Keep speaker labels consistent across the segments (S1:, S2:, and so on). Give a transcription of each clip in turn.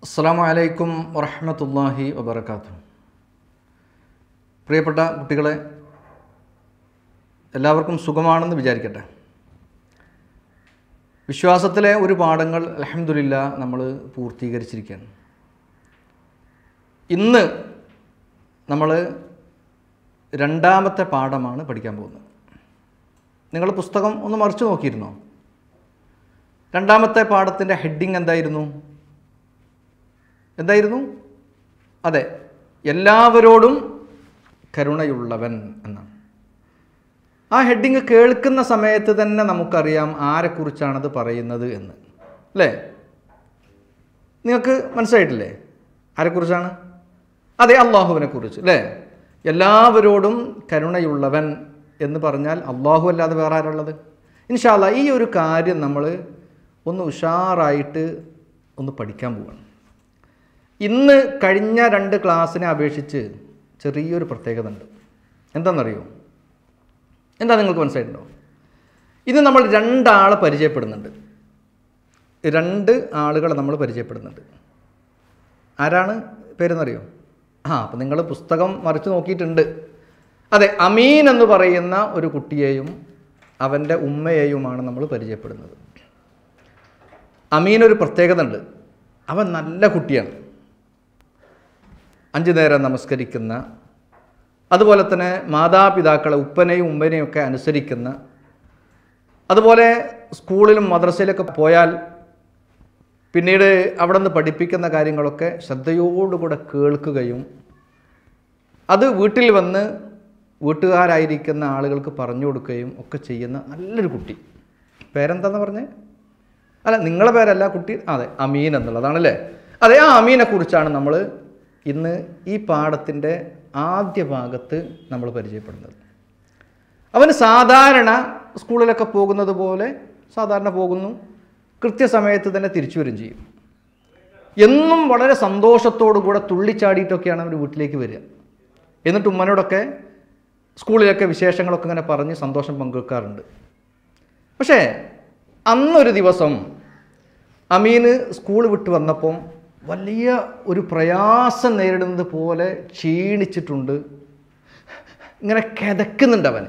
S1: അസ്സാം വലൈക്കും വറഹമത്തല്ലാഹി വബർക്കാത്തു പ്രിയപ്പെട്ട കുട്ടികളെ എല്ലാവർക്കും സുഖമാണെന്ന് വിചാരിക്കട്ടെ വിശ്വാസത്തിലെ ഒരു പാഠങ്ങൾ അലഹമുല്ല നമ്മൾ പൂർത്തീകരിച്ചിരിക്കുകയാണ് ഇന്ന് നമ്മൾ രണ്ടാമത്തെ പാഠമാണ് പഠിക്കാൻ പോകുന്നത് നിങ്ങൾ പുസ്തകം ഒന്ന് മറിച്ച് നോക്കിയിരുന്നോ രണ്ടാമത്തെ പാഠത്തിൻ്റെ ഹെഡിങ് എന്തായിരുന്നു എന്തായിരുന്നു അതെ എല്ലാവരോടും കരുണയുള്ളവൻ എന്നാണ് ആ ഹെഡിങ് കേൾക്കുന്ന സമയത്ത് തന്നെ നമുക്കറിയാം ആരെക്കുറിച്ചാണത് പറയുന്നത് എന്ന് അല്ലേ നിങ്ങൾക്ക് മനസ്സിലായിട്ടില്ലേ ആരെക്കുറിച്ചാണ് അതെ അള്ളാഹുവിനെ കുറിച്ച് അല്ലേ എല്ലാവരോടും കരുണയുള്ളവൻ എന്ന് പറഞ്ഞാൽ അള്ളാഹു അല്ലാതെ വേറെ ആരുള്ളത് ഇൻഷാല്ല ഈ ഒരു കാര്യം നമ്മൾ ഒന്ന് ഉഷാറായിട്ട് ഒന്ന് പഠിക്കാൻ പോവുകയാണ് ഇന്ന് കഴിഞ്ഞ രണ്ട് ക്ലാസ്സിനെ അപേക്ഷിച്ച് ചെറിയൊരു പ്രത്യേകത ഉണ്ട് എന്താണെന്നറിയോ എന്താ നിങ്ങൾക്ക് മനസ്സിലായിട്ടുണ്ടോ ഇന്ന് നമ്മൾ രണ്ടാളെ പരിചയപ്പെടുന്നുണ്ട് രണ്ട് ആളുകളെ നമ്മൾ പരിചയപ്പെടുന്നുണ്ട് ആരാണ് പേരെന്നറിയോ ആ അപ്പം നിങ്ങൾ പുസ്തകം മറിച്ച് നോക്കിയിട്ടുണ്ട് അതെ അമീൻ എന്ന് പറയുന്ന ഒരു കുട്ടിയെയും അവൻ്റെ ഉമ്മയെയുമാണ് നമ്മൾ പരിചയപ്പെടുന്നത് അമീൻ ഒരു പ്രത്യേകത ഉണ്ട് അവൻ നല്ല കുട്ടിയാണ് അഞ്ചു നേരം നമസ്കരിക്കുന്ന അതുപോലെ തന്നെ മാതാപിതാക്കളെ ഉപ്പനെയും ഉമ്മനെയും ഒക്കെ അനുസരിക്കുന്ന അതുപോലെ സ്കൂളിലും മദ്രസയിലൊക്കെ പോയാൽ പിന്നീട് അവിടെ നിന്ന് പഠിപ്പിക്കുന്ന കാര്യങ്ങളൊക്കെ ശ്രദ്ധയോടുകൂടെ കേൾക്കുകയും അത് വീട്ടിൽ വന്ന് വീട്ടുകാരായിരിക്കുന്ന ആളുകൾക്ക് പറഞ്ഞു കൊടുക്കുകയും ഒക്കെ ചെയ്യുന്ന നല്ലൊരു കുട്ടി പേരെന്താന്ന് പറഞ്ഞേ അല്ല നിങ്ങളെ പേരല്ല കുട്ടി അതെ അമീൻ എന്നുള്ളതാണല്ലേ അതെ ആ അമീനെ കുറിച്ചാണ് നമ്മൾ ഇന്ന് ഈ പാഠത്തിൻ്റെ ആദ്യ ഭാഗത്ത് നമ്മൾ പരിചയപ്പെടുന്നത് അവന് സാധാരണ സ്കൂളിലൊക്കെ പോകുന്നത് പോലെ സാധാരണ പോകുന്നു കൃത്യസമയത്ത് തന്നെ തിരിച്ചു വരും ചെയ്യും എന്നും വളരെ സന്തോഷത്തോടു കൂടെ തുള്ളിച്ചാടിയിട്ടൊക്കെയാണ് അവർ വീട്ടിലേക്ക് വരിക എന്നിട്ട് ഉമ്മനോടൊക്കെ സ്കൂളിലൊക്കെ വിശേഷങ്ങളൊക്കെ ഇങ്ങനെ പറഞ്ഞ് സന്തോഷം പങ്കുവെക്കാറുണ്ട് പക്ഷേ അന്നൊരു ദിവസം അമീന് സ്കൂൾ വിട്ട് വന്നപ്പം വലിയ ഒരു പ്രയാസം നേരിടുന്നത് പോലെ ക്ഷീണിച്ചിട്ടുണ്ട് ഇങ്ങനെ കിതക്കുന്നുണ്ട് അവന്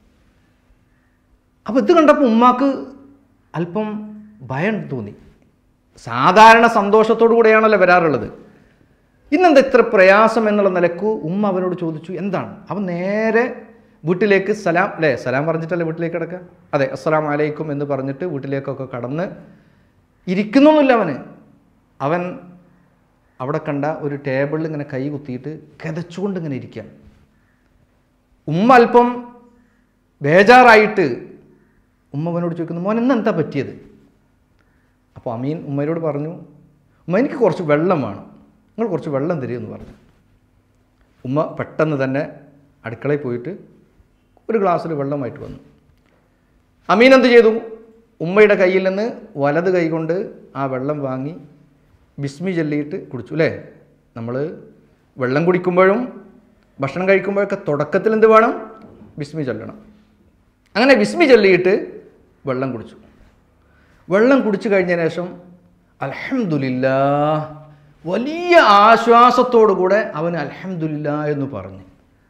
S1: അപ്പോൾ ഇത് കണ്ടപ്പോൾ ഉമ്മാക്ക് അല്പം ഭയം തോന്നി സാധാരണ സന്തോഷത്തോടു കൂടെയാണല്ലോ വരാറുള്ളത് ഇന്നെന്താ ഇത്ര പ്രയാസം എന്നുള്ള നിലക്ക് ഉമ്മ അവനോട് ചോദിച്ചു എന്താണ് അവൻ നേരെ വീട്ടിലേക്ക് സലാം അല്ലേ സലാം പറഞ്ഞിട്ടല്ലേ വീട്ടിലേക്ക് കിടക്കുക അതെ അസ്സലാം അലൈക്കും എന്ന് പറഞ്ഞിട്ട് വീട്ടിലേക്കൊക്കെ കടന്ന് ഇരിക്കുന്നൊന്നുമില്ല അവന് അവൻ അവിടെ കണ്ട ഒരു ടേബിളിൽ ഇങ്ങനെ കൈ കുത്തിയിട്ട് കിതച്ചുകൊണ്ട് ഇങ്ങനെ ഇരിക്കുകയാണ് ഉമ്മ അല്പം ബേജാറായിട്ട് ഉമ്മ അവനോട് ചോദിക്കുന്നു മോൻ ഇന്ന് എന്താ പറ്റിയത് അപ്പോൾ അമീൻ ഉമ്മയോട് പറഞ്ഞു ഉമ്മ എനിക്ക് കുറച്ച് വെള്ളം വേണം നിങ്ങൾ കുറച്ച് വെള്ളം തരുമെന്ന് പറഞ്ഞു ഉമ്മ പെട്ടെന്ന് തന്നെ അടുക്കളയിൽ പോയിട്ട് ഒരു ഗ്ലാസ്സിൽ വെള്ളമായിട്ട് വന്നു അമീൻ എന്ത് ചെയ്തു ഉമ്മയുടെ കയ്യിൽ നിന്ന് വലത് കൈ കൊണ്ട് ആ വെള്ളം വാങ്ങി ബിസ്മി ചൊല്ലിയിട്ട് കുടിച്ചു അല്ലേ നമ്മൾ വെള്ളം കുടിക്കുമ്പോഴും ഭക്ഷണം കഴിക്കുമ്പോഴൊക്കെ തുടക്കത്തിൽ എന്ത് വേണം ബിസ്മി ചൊല്ലണം അങ്ങനെ ബിസ്മി ചൊല്ലിയിട്ട് വെള്ളം കുടിച്ചു വെള്ളം കുടിച്ചു കഴിഞ്ഞതിന് ശേഷം അലഹമുല്ല വലിയ ആശ്വാസത്തോടു കൂടെ അവന് അലഹമുല്ല എന്ന് പറഞ്ഞു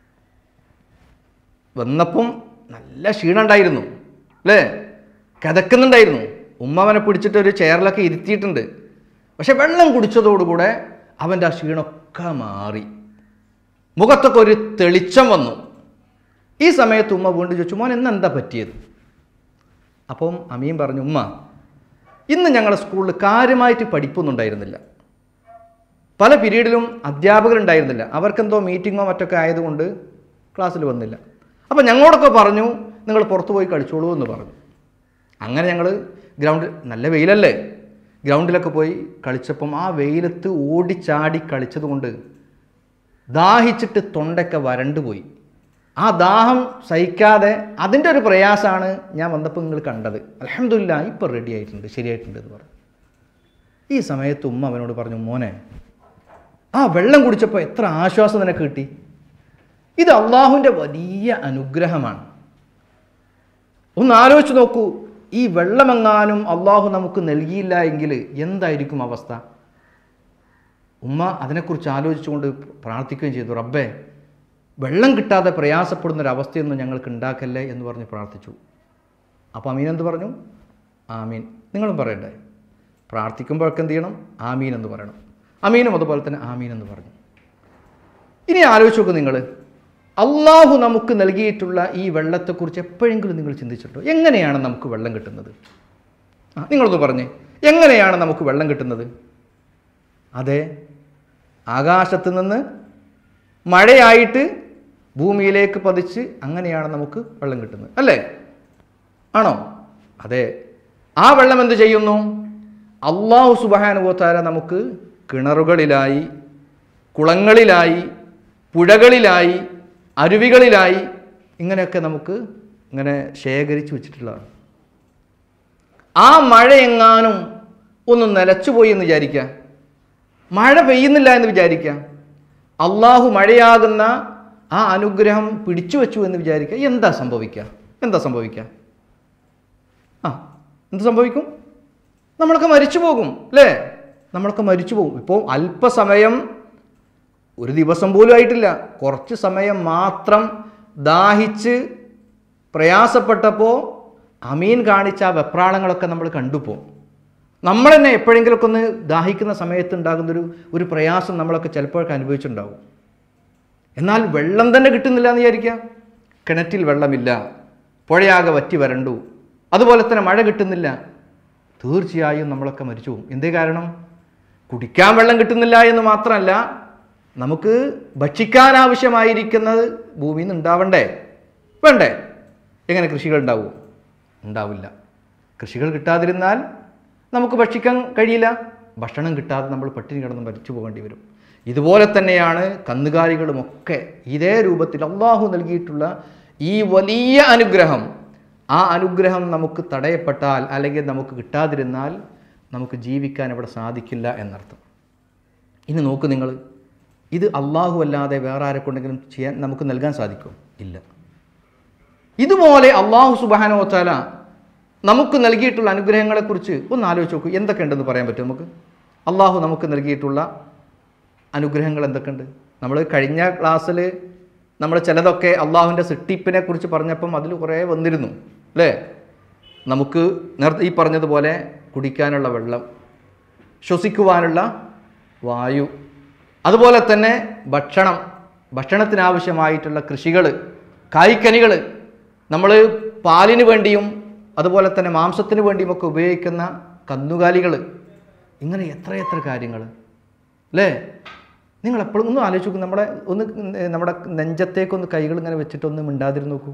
S1: വന്നപ്പം നല്ല ക്ഷീണം ഉണ്ടായിരുന്നു അല്ലേ കിതക്കുന്നുണ്ടായിരുന്നു ഉമ്മ അവനെ പിടിച്ചിട്ട് ഒരു ചെയറിലൊക്കെ ഇരുത്തിയിട്ടുണ്ട് പക്ഷെ വെള്ളം കുടിച്ചതോടുകൂടെ അവൻ്റെ ആ ക്ഷീണമൊക്കെ മാറി മുഖത്തൊക്കെ ഒരു തെളിച്ചം വന്നു ഈ സമയത്ത് ഉമ്മ വീണ്ടും ചോദിച്ചു മോൻ ഇന്ന് എന്താ പറ്റിയത് അപ്പം അമീൻ പറഞ്ഞു ഉമ്മ ഇന്ന് ഞങ്ങളുടെ സ്കൂളിൽ കാര്യമായിട്ട് പഠിപ്പൊന്നും ഉണ്ടായിരുന്നില്ല പല പീരീഡിലും അധ്യാപകരുണ്ടായിരുന്നില്ല അവർക്കെന്തോ മീറ്റിങ്ങോ മറ്റൊക്കെ ആയതുകൊണ്ട് ക്ലാസ്സിൽ വന്നില്ല അപ്പോൾ ഞങ്ങളോടൊക്കെ പറഞ്ഞു നിങ്ങൾ പുറത്തു പോയി കളിച്ചോളൂ എന്ന് പറഞ്ഞു അങ്ങനെ ഞങ്ങൾ ഗ്രൗണ്ടിൽ നല്ല വെയിലല്ലേ ഗ്രൗണ്ടിലൊക്കെ പോയി കളിച്ചപ്പം ആ വെയിലത്ത് ഓടിച്ചാടി കളിച്ചതുകൊണ്ട് ദാഹിച്ചിട്ട് തൊണ്ടൊക്കെ വരണ്ടു പോയി ആ ദാഹം സഹിക്കാതെ അതിൻ്റെ ഒരു പ്രയാസമാണ് ഞാൻ വന്നപ്പോൾ നിങ്ങൾ കണ്ടത് അലഹമില്ല ഇപ്പോൾ റെഡി ആയിട്ടുണ്ട് ശരിയായിട്ടുണ്ട് എന്ന് പറഞ്ഞു ഈ സമയത്ത് ഉമ്മ അവനോട് പറഞ്ഞു മോനെ ആ വെള്ളം കുടിച്ചപ്പോൾ എത്ര ആശ്വാസം നിനക്ക് കിട്ടി ഇത് അള്ളാഹുവിൻ്റെ വലിയ അനുഗ്രഹമാണ് ഒന്ന് ആലോചിച്ച് നോക്കൂ ഈ വെള്ളമെങ്ങാനും അള്ളാഹു നമുക്ക് നൽകിയില്ല എങ്കിൽ എന്തായിരിക്കും അവസ്ഥ ഉമ്മ അതിനെക്കുറിച്ച് ആലോചിച്ചുകൊണ്ട് പ്രാർത്ഥിക്കുകയും ചെയ്തു റബ്ബേ വെള്ളം കിട്ടാതെ പ്രയാസപ്പെടുന്ന ഒരു അവസ്ഥയൊന്നും ഞങ്ങൾക്ക് ഉണ്ടാക്കല്ലേ എന്ന് പറഞ്ഞ് പ്രാർത്ഥിച്ചു അപ്പോൾ അമീൻ എന്ത് പറഞ്ഞു ആമീൻ നിങ്ങളും പറയണ്ടേ പ്രാർത്ഥിക്കുമ്പോഴൊക്കെ എന്ത് ചെയ്യണം ആമീൻ എന്ന് പറയണം അമീനും അതുപോലെ തന്നെ ആമീൻ എന്ന് പറഞ്ഞു ഇനി ആലോചിച്ച് നോക്കൂ നിങ്ങൾ അള്ളാഹു നമുക്ക് നൽകിയിട്ടുള്ള ഈ വെള്ളത്തെക്കുറിച്ച് എപ്പോഴെങ്കിലും നിങ്ങൾ ചിന്തിച്ചിട്ടുണ്ടോ എങ്ങനെയാണ് നമുക്ക് വെള്ളം കിട്ടുന്നത് ആ നിങ്ങളൊന്ന് പറഞ്ഞേ എങ്ങനെയാണ് നമുക്ക് വെള്ളം കിട്ടുന്നത് അതെ ആകാശത്ത് നിന്ന് മഴയായിട്ട് ഭൂമിയിലേക്ക് പതിച്ച് അങ്ങനെയാണ് നമുക്ക് വെള്ളം കിട്ടുന്നത് അല്ലേ ആണോ അതെ ആ വെള്ളം എന്ത് ചെയ്യുന്നു അള്ളാഹു സുബാനുഭവത്താര നമുക്ക് കിണറുകളിലായി കുളങ്ങളിലായി പുഴകളിലായി അരുവികളിലായി ഇങ്ങനെയൊക്കെ നമുക്ക് ഇങ്ങനെ ശേഖരിച്ച് വെച്ചിട്ടുള്ളതാണ് ആ മഴ എങ്ങാനും ഒന്ന് നിലച്ചുപോയി എന്ന് വിചാരിക്കുക മഴ പെയ്യുന്നില്ല എന്ന് വിചാരിക്കുക അള്ളാഹു മഴയാകുന്ന ആ അനുഗ്രഹം പിടിച്ചു വെച്ചു എന്ന് വിചാരിക്കുക എന്താ സംഭവിക്കുക എന്താ സംഭവിക്കുക ആ എന്ത് സംഭവിക്കും നമ്മളൊക്കെ മരിച്ചു പോകും അല്ലേ നമ്മളൊക്കെ മരിച്ചു പോകും ഇപ്പോൾ അല്പസമയം ഒരു ദിവസം പോലും ആയിട്ടില്ല കുറച്ച് സമയം മാത്രം ദാഹിച്ച് പ്രയാസപ്പെട്ടപ്പോൾ അമീൻ കാണിച്ച ആ വെപ്രാളങ്ങളൊക്കെ നമ്മൾ കണ്ടുപോകും നമ്മൾ തന്നെ എപ്പോഴെങ്കിലുമൊക്കെ ഒന്ന് ദാഹിക്കുന്ന സമയത്ത് ഉണ്ടാകുന്നൊരു ഒരു പ്രയാസം നമ്മളൊക്കെ ചിലപ്പോഴൊക്കെ അനുഭവിച്ചിട്ടുണ്ടാവും എന്നാൽ വെള്ളം തന്നെ കിട്ടുന്നില്ല എന്ന് വിചാരിക്കുക കിണറ്റിൽ വെള്ളമില്ല പുഴയാകെ വറ്റി വരണ്ടു അതുപോലെ തന്നെ മഴ കിട്ടുന്നില്ല തീർച്ചയായും നമ്മളൊക്കെ മരിച്ചു പോകും എന്തേ കാരണം കുടിക്കാൻ വെള്ളം കിട്ടുന്നില്ല എന്ന് മാത്രമല്ല നമുക്ക് ഭക്ഷിക്കാൻ ആവശ്യമായിരിക്കുന്നത് ഭൂമിയിൽ നിന്ന് ഉണ്ടാവണ്ടേ വേണ്ടേ എങ്ങനെ കൃഷികൾ ഉണ്ടാവുമോ ഉണ്ടാവില്ല കൃഷികൾ കിട്ടാതിരുന്നാൽ നമുക്ക് ഭക്ഷിക്കാൻ കഴിയില്ല ഭക്ഷണം കിട്ടാതെ നമ്മൾ പട്ടിണി കിടന്ന് മരിച്ചു പോകേണ്ടി വരും ഇതുപോലെ തന്നെയാണ് കന്നുകാലികളുമൊക്കെ ഇതേ രൂപത്തിൽ അള്ളാഹു നൽകിയിട്ടുള്ള ഈ വലിയ അനുഗ്രഹം ആ അനുഗ്രഹം നമുക്ക് തടയപ്പെട്ടാൽ അല്ലെങ്കിൽ നമുക്ക് കിട്ടാതിരുന്നാൽ നമുക്ക് ജീവിക്കാൻ അവിടെ സാധിക്കില്ല എന്നർത്ഥം ഇനി നോക്ക് നിങ്ങൾ ഇത് അള്ളാഹു അല്ലാതെ വേറെ ആരെ കൊണ്ടെങ്കിലും ചെയ്യാൻ നമുക്ക് നൽകാൻ സാധിക്കും ഇല്ല ഇതുപോലെ അള്ളാഹു സുബാനോ താല നമുക്ക് നൽകിയിട്ടുള്ള അനുഗ്രഹങ്ങളെക്കുറിച്ച് ഒന്ന് ആലോചിച്ച് നോക്കൂ എന്തൊക്കെ ഉണ്ടെന്ന് പറയാൻ പറ്റും നമുക്ക് അള്ളാഹു നമുക്ക് നൽകിയിട്ടുള്ള അനുഗ്രഹങ്ങൾ എന്തൊക്കെയുണ്ട് നമ്മൾ കഴിഞ്ഞ ക്ലാസ്സിൽ നമ്മൾ ചിലതൊക്കെ അള്ളാഹുവിൻ്റെ സിട്ടിപ്പിനെ കുറിച്ച് പറഞ്ഞപ്പം അതിൽ കുറേ വന്നിരുന്നു അല്ലേ നമുക്ക് നേരത്തെ ഈ പറഞ്ഞതുപോലെ കുടിക്കാനുള്ള വെള്ളം ശ്വസിക്കുവാനുള്ള വായു അതുപോലെ തന്നെ ഭക്ഷണം ഭക്ഷണത്തിനാവശ്യമായിട്ടുള്ള കൃഷികൾ കായ്ക്കനികൾ നമ്മൾ പാലിന് വേണ്ടിയും അതുപോലെ തന്നെ മാംസത്തിന് വേണ്ടിയുമൊക്കെ ഉപയോഗിക്കുന്ന കന്നുകാലികൾ ഇങ്ങനെ എത്രയെത്ര കാര്യങ്ങൾ അല്ലേ നിങ്ങൾ എപ്പോഴും ഒന്ന് ആലോചിച്ച് നോക്കൂ നമ്മുടെ ഒന്ന് നമ്മുടെ നെഞ്ചത്തേക്കൊന്ന് കൈകൾ ഇങ്ങനെ വെച്ചിട്ട് ഒന്ന് മിണ്ടാതിരുന്ന് നോക്കൂ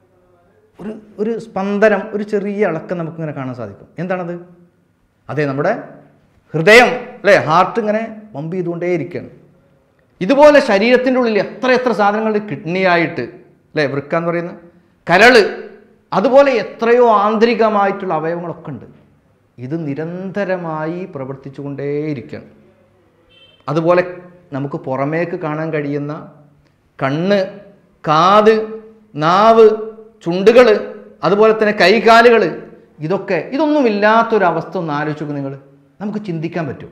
S1: ഒരു ഒരു സ്പന്ദനം ഒരു ചെറിയ ഇളക്കം നമുക്കിങ്ങനെ കാണാൻ സാധിക്കും എന്താണത് അതെ നമ്മുടെ ഹൃദയം അല്ലേ ഹാർട്ട് ഇങ്ങനെ പമ്പ് ചെയ്തുകൊണ്ടേയിരിക്കുകയാണ് ഇതുപോലെ ശരീരത്തിൻ്റെ ഉള്ളിൽ എത്ര എത്ര സാധനങ്ങൾ കിഡ്നി ആയിട്ട് അല്ലേ വൃക്ക എന്ന് പറയുന്ന കരള് അതുപോലെ എത്രയോ ആന്തരികമായിട്ടുള്ള അവയവങ്ങളൊക്കെ ഉണ്ട് ഇത് നിരന്തരമായി പ്രവർത്തിച്ചു കൊണ്ടേയിരിക്കുകയാണ് അതുപോലെ നമുക്ക് പുറമേക്ക് കാണാൻ കഴിയുന്ന കണ്ണ് കാത് നാവ് ചുണ്ടുകൾ അതുപോലെ തന്നെ കൈകാലുകൾ ഇതൊക്കെ ഇതൊന്നും ഇല്ലാത്തൊരവസ്ഥ ഒന്ന് ആലോചിച്ച് നോക്ക് നിങ്ങൾ നമുക്ക് ചിന്തിക്കാൻ പറ്റും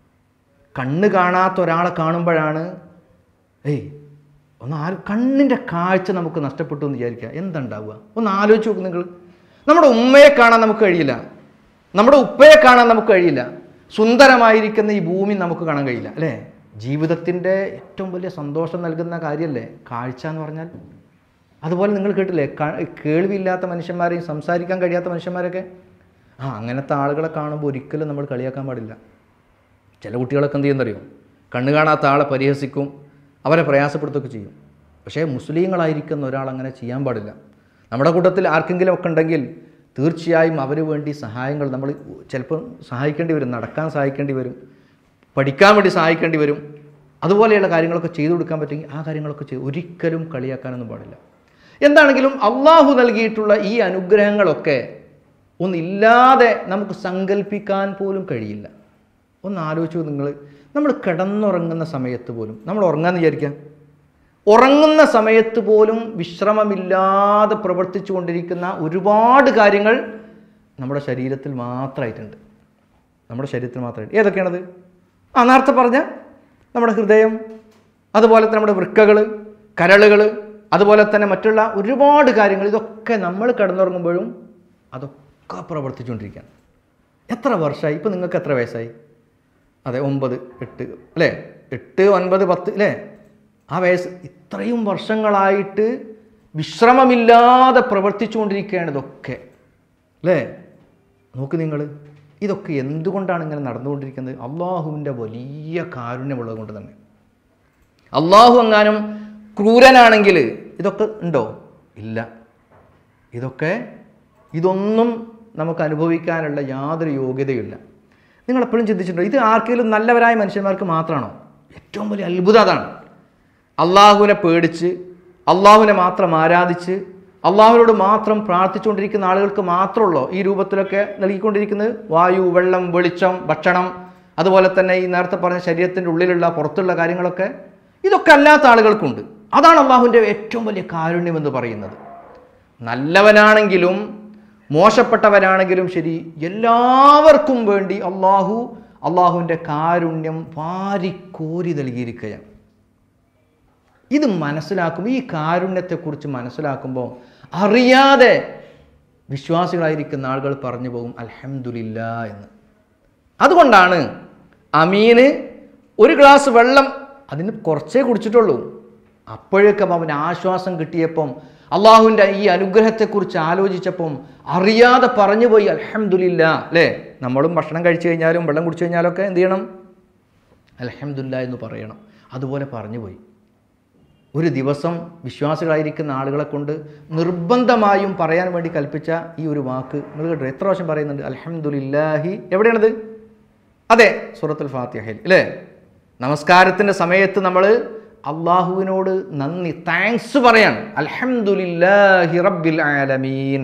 S1: കണ്ണ് കാണാത്ത ഒരാളെ കാണുമ്പോഴാണ് ഏയ് ഒന്ന് ആ കണ്ണിൻ്റെ കാഴ്ച നമുക്ക് നഷ്ടപ്പെട്ടു എന്ന് വിചാരിക്കുക എന്തുണ്ടാവുക ഒന്ന് ആലോചിച്ച് നോക്ക് നിങ്ങൾ നമ്മുടെ ഉമ്മയെ കാണാൻ നമുക്ക് കഴിയില്ല നമ്മുടെ ഉപ്പയെ കാണാൻ നമുക്ക് കഴിയില്ല സുന്ദരമായിരിക്കുന്ന ഈ ഭൂമി നമുക്ക് കാണാൻ കഴിയില്ല അല്ലേ ജീവിതത്തിൻ്റെ ഏറ്റവും വലിയ സന്തോഷം നൽകുന്ന കാര്യമല്ലേ കാഴ്ച എന്ന് പറഞ്ഞാൽ അതുപോലെ നിങ്ങൾ കേട്ടില്ലേ ക- കേൾവിയില്ലാത്ത മനുഷ്യന്മാരെയും സംസാരിക്കാൻ കഴിയാത്ത മനുഷ്യന്മാരൊക്കെ ആ അങ്ങനത്തെ ആളുകളെ കാണുമ്പോൾ ഒരിക്കലും നമ്മൾ കളിയാക്കാൻ പാടില്ല ചില കുട്ടികളൊക്കെ എന്ത് ചെയ്യുന്നറിയോ കണ്ണ് കാണാത്ത ആളെ പരിഹസിക്കും അവരെ പ്രയാസപ്പെടുത്തുകയൊക്കെ ചെയ്യും പക്ഷേ മുസ്ലിങ്ങളായിരിക്കുന്ന ഒരാൾ അങ്ങനെ ചെയ്യാൻ പാടില്ല നമ്മുടെ കൂട്ടത്തിൽ ആർക്കെങ്കിലും ഒക്കെ ഉണ്ടെങ്കിൽ തീർച്ചയായും അവന് വേണ്ടി സഹായങ്ങൾ നമ്മൾ ചിലപ്പോൾ സഹായിക്കേണ്ടി വരും നടക്കാൻ സഹായിക്കേണ്ടി വരും പഠിക്കാൻ വേണ്ടി സഹായിക്കേണ്ടി വരും അതുപോലെയുള്ള കാര്യങ്ങളൊക്കെ ചെയ്തു കൊടുക്കാൻ പറ്റുമെങ്കിൽ ആ കാര്യങ്ങളൊക്കെ ചെയ്ത് ഒരിക്കലും കളിയാക്കാനൊന്നും പാടില്ല എന്താണെങ്കിലും അള്ളാഹു നൽകിയിട്ടുള്ള ഈ അനുഗ്രഹങ്ങളൊക്കെ ഒന്നില്ലാതെ നമുക്ക് സങ്കല്പിക്കാൻ പോലും കഴിയില്ല ഒന്ന് ആലോചിച്ചു നിങ്ങൾ നമ്മൾ കിടന്നുറങ്ങുന്ന സമയത്ത് പോലും നമ്മൾ ഉറങ്ങാന്ന് വിചാരിക്കാം ഉറങ്ങുന്ന സമയത്ത് പോലും വിശ്രമമില്ലാതെ പ്രവർത്തിച്ചു കൊണ്ടിരിക്കുന്ന ഒരുപാട് കാര്യങ്ങൾ നമ്മുടെ ശരീരത്തിൽ മാത്രമായിട്ടുണ്ട് നമ്മുടെ ശരീരത്തിൽ മാത്രമായിട്ട് ഏതൊക്കെയാണത് ആ നേരത്തെ പറഞ്ഞ നമ്മുടെ ഹൃദയം അതുപോലെ തന്നെ നമ്മുടെ വൃക്കകൾ കരളുകൾ അതുപോലെ തന്നെ മറ്റുള്ള ഒരുപാട് കാര്യങ്ങൾ ഇതൊക്കെ നമ്മൾ കിടന്നുറങ്ങുമ്പോഴും അതൊക്കെ പ്രവർത്തിച്ചുകൊണ്ടിരിക്കുകയാണ് എത്ര വർഷമായി ഇപ്പോൾ നിങ്ങൾക്ക് എത്ര വയസ്സായി അതെ ഒമ്പത് എട്ട് അല്ലേ എട്ട് ഒൻപത് പത്ത് അല്ലേ ആ വയസ്സ് ഇത്രയും വർഷങ്ങളായിട്ട് വിശ്രമമില്ലാതെ പ്രവർത്തിച്ചുകൊണ്ടിരിക്കുകയാണ് ഇതൊക്കെ അല്ലേ നോക്ക് നിങ്ങൾ ഇതൊക്കെ എന്തുകൊണ്ടാണ് ഇങ്ങനെ നടന്നുകൊണ്ടിരിക്കുന്നത് അള്ളാഹുവിൻ്റെ വലിയ കാരുണ്യമുള്ളത് കൊണ്ട് തന്നെ അള്ളാഹു എങ്ങാനും ക്രൂരനാണെങ്കിൽ ഇതൊക്കെ ഉണ്ടോ ഇല്ല ഇതൊക്കെ ഇതൊന്നും നമുക്ക് അനുഭവിക്കാനുള്ള യാതൊരു യോഗ്യതയുമില്ല നിങ്ങൾ എപ്പോഴും ചിന്തിച്ചിട്ടുണ്ടോ ഇത് ആർക്കെങ്കിലും നല്ലവരായ മനുഷ്യന്മാർക്ക് മാത്രമാണോ ഏറ്റവും വലിയ അത്ഭുതം അതാണ് അള്ളാഹുവിനെ പേടിച്ച് അള്ളാഹുവിനെ മാത്രം ആരാധിച്ച് അള്ളാഹുവിനോട് മാത്രം പ്രാർത്ഥിച്ചുകൊണ്ടിരിക്കുന്ന ആളുകൾക്ക് മാത്രമുള്ളൂ ഈ രൂപത്തിലൊക്കെ നൽകിക്കൊണ്ടിരിക്കുന്നത് വായു വെള്ളം വെളിച്ചം ഭക്ഷണം അതുപോലെ തന്നെ ഈ നേരത്തെ പറഞ്ഞ ശരീരത്തിൻ്റെ ഉള്ളിലുള്ള പുറത്തുള്ള കാര്യങ്ങളൊക്കെ ഇതൊക്കെ അല്ലാത്ത ആളുകൾക്കുണ്ട് അതാണ് അള്ളാഹുവിൻ്റെ ഏറ്റവും വലിയ കാരുണ്യം എന്ന് പറയുന്നത് നല്ലവനാണെങ്കിലും മോശപ്പെട്ടവനാണെങ്കിലും ശരി എല്ലാവർക്കും വേണ്ടി അള്ളാഹു അള്ളാഹുവിൻ്റെ കാരുണ്യം വാരിക്കോരി നൽകിയിരിക്കുകയാണ് ഇത് മനസ്സിലാക്കുമ്പോൾ ഈ കാരുണ്യത്തെക്കുറിച്ച് മനസ്സിലാക്കുമ്പോൾ അറിയാതെ വിശ്വാസികളായിരിക്കുന്ന ആളുകൾ പറഞ്ഞു പോകും അൽഹംദുലില്ല എന്ന് അതുകൊണ്ടാണ് അമീന് ഒരു ഗ്ലാസ് വെള്ളം അതിന് കുറച്ചേ കുടിച്ചിട്ടുള്ളൂ അപ്പോഴേക്കും അവന് ആശ്വാസം കിട്ടിയപ്പം അള്ളാഹുവിൻ്റെ ഈ അനുഗ്രഹത്തെക്കുറിച്ച് ആലോചിച്ചപ്പം അറിയാതെ പറഞ്ഞു പോയി അൽഹംദുലില്ല അല്ലേ നമ്മളും ഭക്ഷണം കഴിച്ചു കഴിഞ്ഞാലും വെള്ളം കുടിച്ചു കഴിഞ്ഞാലൊക്കെ എന്ത് ചെയ്യണം അൽഹംദുലില്ല എന്ന് പറയണം അതുപോലെ പറഞ്ഞു പോയി ഒരു ദിവസം വിശ്വാസികളായിരിക്കുന്ന ആളുകളെ കൊണ്ട് നിർബന്ധമായും പറയാൻ വേണ്ടി കൽപ്പിച്ച ഈ ഒരു വാക്ക് നിങ്ങൾ കേട്ടോ എത്ര പ്രാവശ്യം പറയുന്നുണ്ട് അൽഹംദുലില്ലാഹി എവിടെയാണത് അതെ സൂറത്തുൽ ഫാത്തിഹയിൽ അല്ലേ നമസ്കാരത്തിൻ്റെ സമയത്ത് നമ്മൾ അള്ളാഹുവിനോട് നന്ദി താങ്ക്സ് പറയാണ് അൽഹംദുലില്ലാഹി റബ്ബിൽ ആലമീൻ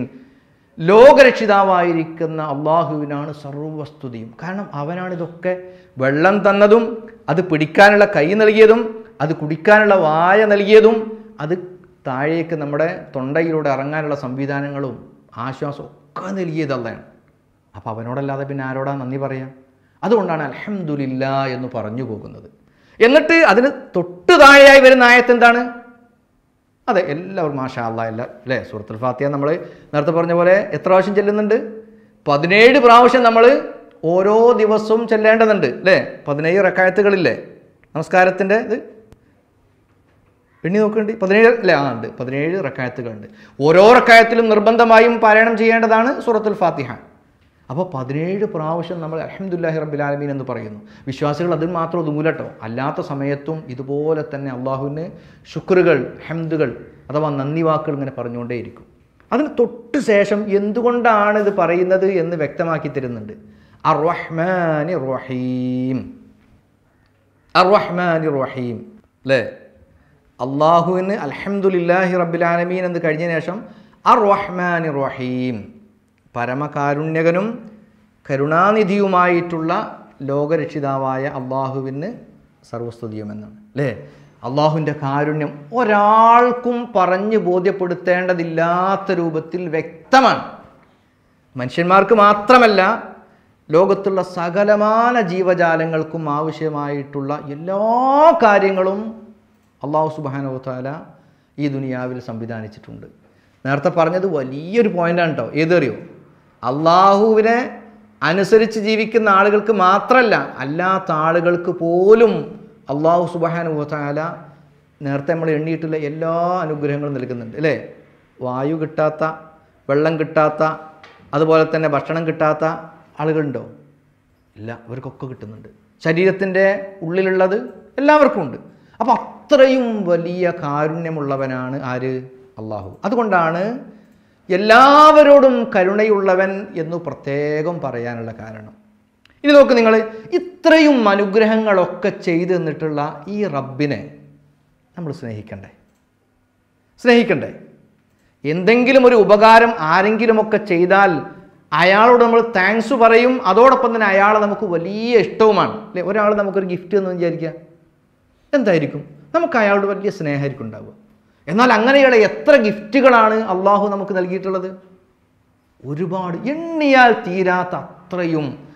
S1: ലോകരക്ഷിതാവായിരിക്കുന്ന അള്ളാഹുവിനാണ് സർവസ്തുതിയും കാരണം അവനാണ് ഇതൊക്കെ വെള്ളം തന്നതും അത് പിടിക്കാനുള്ള കൈ നൽകിയതും അത് കുടിക്കാനുള്ള വായ നൽകിയതും അത് താഴേക്ക് നമ്മുടെ തൊണ്ടയിലൂടെ ഇറങ്ങാനുള്ള സംവിധാനങ്ങളും ആശ്വാസവും ഒക്കെ നൽകിയത് അള്ളയാണ് അപ്പോൾ അവനോടല്ലാതെ പിന്നെ ആരോടാ നന്ദി പറയാം അതുകൊണ്ടാണ് അൽഹംദുലില്ല എന്ന് പറഞ്ഞു പോകുന്നത് എന്നിട്ട് അതിന് തൊട്ട് താഴെയായി വരുന്ന ആയത്ത് എന്താണ് അതെ എല്ലാവരും മാഷാ അല്ല എല്ലാ അല്ലേ സൂറത്തുൽ ഫാത്തിയ നമ്മൾ നേരത്തെ പറഞ്ഞ പോലെ എത്ര പ്രാവശ്യം ചെല്ലുന്നുണ്ട് പതിനേഴ് പ്രാവശ്യം നമ്മൾ ഓരോ ദിവസവും ചെല്ലേണ്ടതുണ്ട് അല്ലേ പതിനേഴ് റക്കായത്തുകളില്ലേ നമസ്കാരത്തിൻ്റെ ഇത് എണ്ണി നോക്കുന്നുണ്ട് പതിനേഴ് അല്ലേ ആ ഉണ്ട് പതിനേഴ് റക്കായത്തുകളുണ്ട് ഓരോ റക്കായത്തിലും നിർബന്ധമായും പാരായണം ചെയ്യേണ്ടതാണ് സൂറത്തുൽ ഫാത്തിഹ അപ്പോൾ പതിനേഴ് പ്രാവശ്യം നമ്മൾ അലഹമുല്ലാഹി റബ്ബിൽ ആലമീൻ എന്ന് പറയുന്നു വിശ്വാസികൾ അതിൽ മാത്രം ഒതുങ്ങൂലട്ടോ അല്ലാത്ത സമയത്തും ഇതുപോലെ തന്നെ അള്ളാഹുവിന് ശുക്രുകൾ ഹംദുകൾ അഥവാ നന്ദി വാക്കുകൾ ഇങ്ങനെ പറഞ്ഞുകൊണ്ടേയിരിക്കും അതിന് തൊട്ട് ശേഷം എന്തുകൊണ്ടാണ് ഇത് പറയുന്നത് എന്ന് വ്യക്തമാക്കി തരുന്നുണ്ട് അർ റഹ്മാനി റഹീം അർ റഹ്മാനി റഹീം അല്ലേ അള്ളാഹുവിന് അൽഹംദുലില്ലാഹി റബ്ബിൽ ആലമീൻ എന്ന് കഴിഞ്ഞ ശേഷം അർ റഹ്മാനി റഹീം പരമകാരുണ്യകനും കരുണാനിധിയുമായിട്ടുള്ള ലോകരക്ഷിതാവായ അള്ളാഹുവിന് സർവസ്തുതിയുമെന്നാണ് അല്ലേ അള്ളാഹുവിൻ്റെ കാരുണ്യം ഒരാൾക്കും പറഞ്ഞു ബോധ്യപ്പെടുത്തേണ്ടതില്ലാത്ത രൂപത്തിൽ വ്യക്തമാണ് മനുഷ്യന്മാർക്ക് മാത്രമല്ല ലോകത്തുള്ള സകലമാന ജീവജാലങ്ങൾക്കും ആവശ്യമായിട്ടുള്ള എല്ലാ കാര്യങ്ങളും അള്ളാഹു സുബാനുത്താല ഈ ദുനിയാവിൽ സംവിധാനിച്ചിട്ടുണ്ട് നേരത്തെ പറഞ്ഞത് വലിയൊരു പോയിൻ്റാണ് കേട്ടോ ഏതറിയോ അള്ളാഹുവിനെ അനുസരിച്ച് ജീവിക്കുന്ന ആളുകൾക്ക് മാത്രമല്ല അല്ലാത്ത ആളുകൾക്ക് പോലും അള്ളാഹു സുബാനുത്താല നേരത്തെ നമ്മൾ എണ്ണിയിട്ടുള്ള എല്ലാ അനുഗ്രഹങ്ങളും നൽകുന്നുണ്ട് അല്ലേ വായു കിട്ടാത്ത വെള്ളം കിട്ടാത്ത അതുപോലെ തന്നെ ഭക്ഷണം കിട്ടാത്ത ആളുകളുണ്ടോ ഇല്ല അവർക്കൊക്കെ കിട്ടുന്നുണ്ട് ശരീരത്തിൻ്റെ ഉള്ളിലുള്ളത് എല്ലാവർക്കും ഉണ്ട് അപ്പോൾ അത്രയും വലിയ കാരുണ്യമുള്ളവനാണ് ആര് അള്ളാഹു അതുകൊണ്ടാണ് എല്ലാവരോടും കരുണയുള്ളവൻ എന്ന് പ്രത്യേകം പറയാനുള്ള കാരണം ഇനി നോക്ക് നിങ്ങൾ ഇത്രയും അനുഗ്രഹങ്ങളൊക്കെ ചെയ്തു തന്നിട്ടുള്ള ഈ റബ്ബിനെ നമ്മൾ സ്നേഹിക്കണ്ടേ സ്നേഹിക്കണ്ടേ എന്തെങ്കിലും ഒരു ഉപകാരം ആരെങ്കിലുമൊക്കെ ചെയ്താൽ അയാളോട് നമ്മൾ താങ്ക്സ് പറയും അതോടൊപ്പം തന്നെ അയാളെ നമുക്ക് വലിയ ഇഷ്ടവുമാണ് അല്ലേ ഒരാൾ നമുക്കൊരു ഗിഫ്റ്റ് എന്ന് വിചാരിക്കുക എന്തായിരിക്കും നമുക്ക് അയാളോട് വലിയ സ്നേഹമായിരിക്കും ഉണ്ടാവുക എന്നാൽ അങ്ങനെയുള്ള എത്ര ഗിഫ്റ്റുകളാണ് അള്ളാഹു നമുക്ക് നൽകിയിട്ടുള്ളത് ഒരുപാട് എണ്ണിയാൽ തീരാത്ത അത്രയും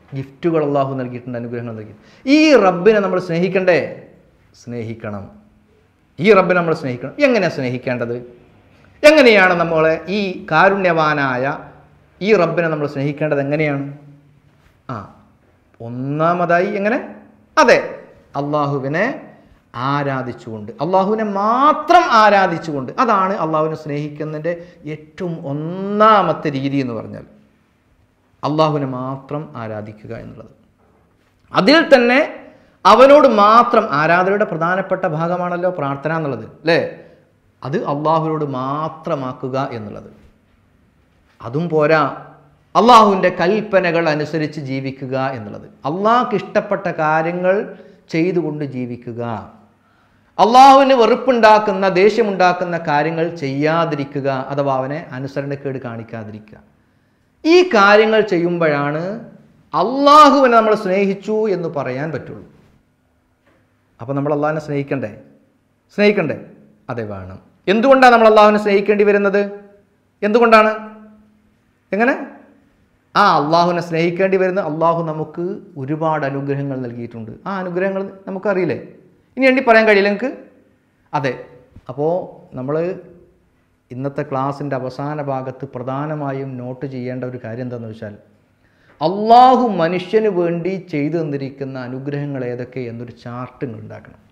S1: ഗിഫ്റ്റുകൾ അള്ളാഹു നൽകിയിട്ടുണ്ട് അനുഗ്രഹങ്ങൾ നൽകി ഈ റബ്ബിനെ നമ്മൾ സ്നേഹിക്കണ്ടേ സ്നേഹിക്കണം ഈ റബ്ബിനെ നമ്മൾ സ്നേഹിക്കണം എങ്ങനെയാണ് സ്നേഹിക്കേണ്ടത് എങ്ങനെയാണ് നമ്മളെ ഈ കാരുണ്യവാനായ ഈ റബ്ബിനെ നമ്മൾ സ്നേഹിക്കേണ്ടത് എങ്ങനെയാണ് ആ ഒന്നാമതായി എങ്ങനെ അതെ അള്ളാഹുവിനെ ആരാധിച്ചുകൊണ്ട് അള്ളാഹുവിനെ മാത്രം ആരാധിച്ചുകൊണ്ട് അതാണ് അള്ളാഹുവിനെ സ്നേഹിക്കുന്നതിൻ്റെ ഏറ്റവും ഒന്നാമത്തെ രീതി എന്ന് പറഞ്ഞാൽ അള്ളാഹുവിനെ മാത്രം ആരാധിക്കുക എന്നുള്ളത് അതിൽ തന്നെ അവനോട് മാത്രം ആരാധനയുടെ പ്രധാനപ്പെട്ട ഭാഗമാണല്ലോ പ്രാർത്ഥന എന്നുള്ളത് അല്ലേ അത് അള്ളാഹുവിനോട് മാത്രമാക്കുക എന്നുള്ളത് അതും പോരാ അള്ളാഹുവിൻ്റെ കൽപ്പനകൾ അനുസരിച്ച് ജീവിക്കുക എന്നുള്ളത് അള്ളാഹ്ക്ക് ഇഷ്ടപ്പെട്ട കാര്യങ്ങൾ ചെയ്തുകൊണ്ട് ജീവിക്കുക അള്ളാഹുവിന് വെറുപ്പുണ്ടാക്കുന്ന ദേഷ്യമുണ്ടാക്കുന്ന കാര്യങ്ങൾ ചെയ്യാതിരിക്കുക അഥവാ അവനെ അനുസരണക്കേട് കാണിക്കാതിരിക്കുക ഈ കാര്യങ്ങൾ ചെയ്യുമ്പോഴാണ് അള്ളാഹുവിനെ നമ്മൾ സ്നേഹിച്ചു എന്ന് പറയാൻ പറ്റുള്ളൂ അപ്പോൾ നമ്മൾ അള്ളാഹിനെ സ്നേഹിക്കണ്ടേ സ്നേഹിക്കണ്ടേ അതെ വേണം എന്തുകൊണ്ടാണ് നമ്മൾ അള്ളാഹുവിനെ സ്നേഹിക്കേണ്ടി വരുന്നത് എന്തുകൊണ്ടാണ് എങ്ങനെ ആ അള്ളാഹുവിനെ സ്നേഹിക്കേണ്ടി വരുന്ന അള്ളാഹു നമുക്ക് ഒരുപാട് അനുഗ്രഹങ്ങൾ നൽകിയിട്ടുണ്ട് ആ അനുഗ്രഹങ്ങൾ നമുക്കറിയില്ലേ ഇനി എണ്ണി പറയാൻ കഴിയില്ല നിങ്ങൾക്ക് അതെ അപ്പോൾ നമ്മൾ ഇന്നത്തെ ക്ലാസ്സിൻ്റെ അവസാന ഭാഗത്ത് പ്രധാനമായും നോട്ട് ചെയ്യേണ്ട ഒരു കാര്യം എന്താണെന്ന് വെച്ചാൽ അള്ളാഹു മനുഷ്യന് വേണ്ടി ചെയ്തു തന്നിരിക്കുന്ന അനുഗ്രഹങ്ങൾ ഏതൊക്കെ എന്നൊരു ചാർട്ട് നിങ്ങൾ ഉണ്ടാക്കണം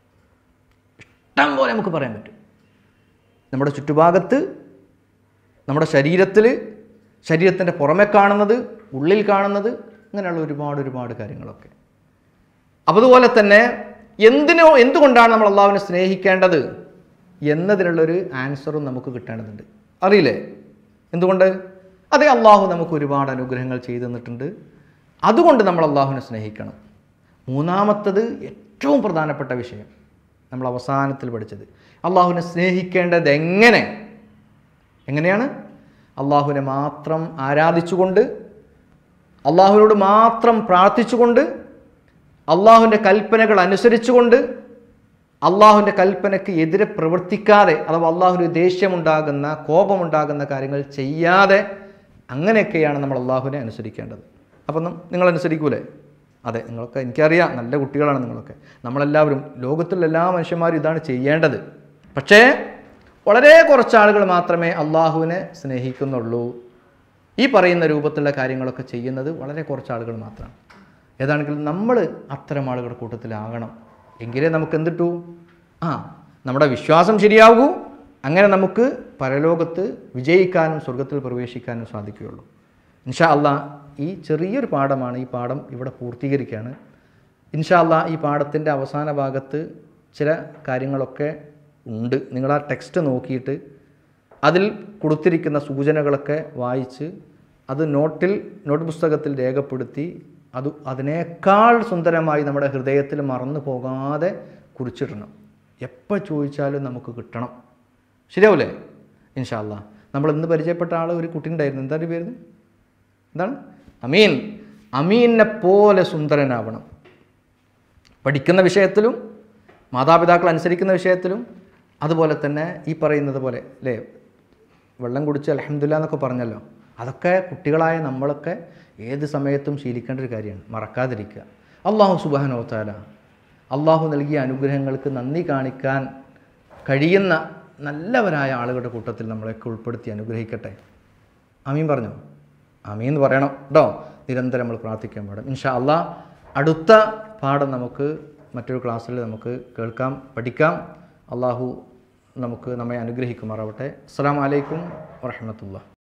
S1: ഇഷ്ടം പോലെ നമുക്ക് പറയാൻ പറ്റും നമ്മുടെ ചുറ്റുഭാഗത്ത് നമ്മുടെ ശരീരത്തിൽ ശരീരത്തിൻ്റെ പുറമെ കാണുന്നത് ഉള്ളിൽ കാണുന്നത് ഇങ്ങനെയുള്ള ഒരുപാട് ഒരുപാട് കാര്യങ്ങളൊക്കെ അപ്പോൾ അതുപോലെ തന്നെ എന്തിനോ എന്തുകൊണ്ടാണ് നമ്മൾ അള്ളാഹുവിനെ സ്നേഹിക്കേണ്ടത് എന്നതിനുള്ളൊരു ആൻസറും നമുക്ക് കിട്ടേണ്ടതുണ്ട് അറിയില്ലേ എന്തുകൊണ്ട് അതെ അള്ളാഹു നമുക്ക് ഒരുപാട് അനുഗ്രഹങ്ങൾ ചെയ്തു തന്നിട്ടുണ്ട് അതുകൊണ്ട് നമ്മൾ അള്ളാഹുവിനെ സ്നേഹിക്കണം മൂന്നാമത്തത് ഏറ്റവും പ്രധാനപ്പെട്ട വിഷയം നമ്മൾ അവസാനത്തിൽ പഠിച്ചത് അള്ളാഹുവിനെ സ്നേഹിക്കേണ്ടത് എങ്ങനെ എങ്ങനെയാണ് അള്ളാഹുവിനെ മാത്രം ആരാധിച്ചുകൊണ്ട് അള്ളാഹുവിനോട് മാത്രം പ്രാർത്ഥിച്ചുകൊണ്ട് അള്ളാഹുവിൻ്റെ കൽപ്പനകൾ അനുസരിച്ചുകൊണ്ട് അള്ളാഹുവിൻ്റെ കൽപ്പനയ്ക്ക് എതിരെ പ്രവർത്തിക്കാതെ അഥവാ അള്ളാഹുവിന് ദേഷ്യമുണ്ടാകുന്ന കോപമുണ്ടാകുന്ന കാര്യങ്ങൾ ചെയ്യാതെ അങ്ങനെയൊക്കെയാണ് നമ്മൾ അള്ളാഹുവിനെ അനുസരിക്കേണ്ടത് അപ്പം നം- നിങ്ങൾ അനുസരിക്കൂലേ അതെ നിങ്ങളൊക്കെ എനിക്കറിയാം നല്ല കുട്ടികളാണ് നിങ്ങളൊക്കെ നമ്മളെല്ലാവരും ലോകത്തുള്ള എല്ലാ മനുഷ്യന്മാരും ഇതാണ് ചെയ്യേണ്ടത് പക്ഷേ വളരെ കുറച്ച് ആളുകൾ മാത്രമേ അള്ളാഹുവിനെ സ്നേഹിക്കുന്നുള്ളൂ ഈ പറയുന്ന രൂപത്തിലുള്ള കാര്യങ്ങളൊക്കെ ചെയ്യുന്നത് വളരെ കുറച്ച് ആളുകൾ മാത്രമാണ് ഏതാണെങ്കിലും നമ്മൾ അത്തരം ആളുകളുടെ കൂട്ടത്തിലാകണം എങ്കിലേ നമുക്ക് എന്തിട്ടു ആ നമ്മുടെ വിശ്വാസം ശരിയാകൂ അങ്ങനെ നമുക്ക് പരലോകത്ത് വിജയിക്കാനും സ്വർഗത്തിൽ പ്രവേശിക്കാനും സാധിക്കുകയുള്ളൂ ഇൻഷാ അള്ളാ ഈ ചെറിയൊരു പാഠമാണ് ഈ പാഠം ഇവിടെ പൂർത്തീകരിക്കുകയാണ് ഇൻഷാ അള്ളാ ഈ പാഠത്തിൻ്റെ അവസാന ഭാഗത്ത് ചില കാര്യങ്ങളൊക്കെ ഉണ്ട് നിങ്ങൾ ആ ടെക്സ്റ്റ് നോക്കിയിട്ട് അതിൽ കൊടുത്തിരിക്കുന്ന സൂചനകളൊക്കെ വായിച്ച് അത് നോട്ടിൽ നോട്ട് പുസ്തകത്തിൽ രേഖപ്പെടുത്തി അത് അതിനേക്കാൾ സുന്ദരമായി നമ്മുടെ ഹൃദയത്തിൽ മറന്നു പോകാതെ കുറിച്ചിടണം എപ്പോൾ ചോദിച്ചാലും നമുക്ക് കിട്ടണം ശരിയാവൂലേ ഇൻഷാല്ല നമ്മൾ ഇന്ന് പരിചയപ്പെട്ട ആൾ ഒരു കുട്ടി ഉണ്ടായിരുന്നു എന്താണ് പേര് എന്താണ് അമീൻ അമീനെ പോലെ സുന്ദരനാവണം പഠിക്കുന്ന വിഷയത്തിലും മാതാപിതാക്കൾ അനുസരിക്കുന്ന വിഷയത്തിലും അതുപോലെ തന്നെ ഈ പറയുന്നത് പോലെ അല്ലേ വെള്ളം കുടിച്ച് അലഹമില്ല എന്നൊക്കെ പറഞ്ഞല്ലോ അതൊക്കെ കുട്ടികളായ നമ്മളൊക്കെ ഏത് സമയത്തും ശീലിക്കേണ്ട ഒരു കാര്യമാണ് മറക്കാതിരിക്കുക അള്ളാഹു സുബാനോത്താല അള്ളാഹു നൽകിയ അനുഗ്രഹങ്ങൾക്ക് നന്ദി കാണിക്കാൻ കഴിയുന്ന നല്ലവരായ ആളുകളുടെ കൂട്ടത്തിൽ നമ്മളെയൊക്കെ ഉൾപ്പെടുത്തി അനുഗ്രഹിക്കട്ടെ അമീൻ പറഞ്ഞോ അമീൻ എന്ന് പറയണം കേട്ടോ നിരന്തരം നമ്മൾ പ്രാർത്ഥിക്കാൻ പാടും ഇൻഷാ അള്ളാഹ് അടുത്ത പാഠം നമുക്ക് മറ്റൊരു ക്ലാസ്സിൽ നമുക്ക് കേൾക്കാം പഠിക്കാം അള്ളാഹു നമുക്ക് നമ്മെ അനുഗ്രഹിക്കുമാറാവട്ടെ അസ്സാം വലൈക്കും വറഹമത്തുള്ള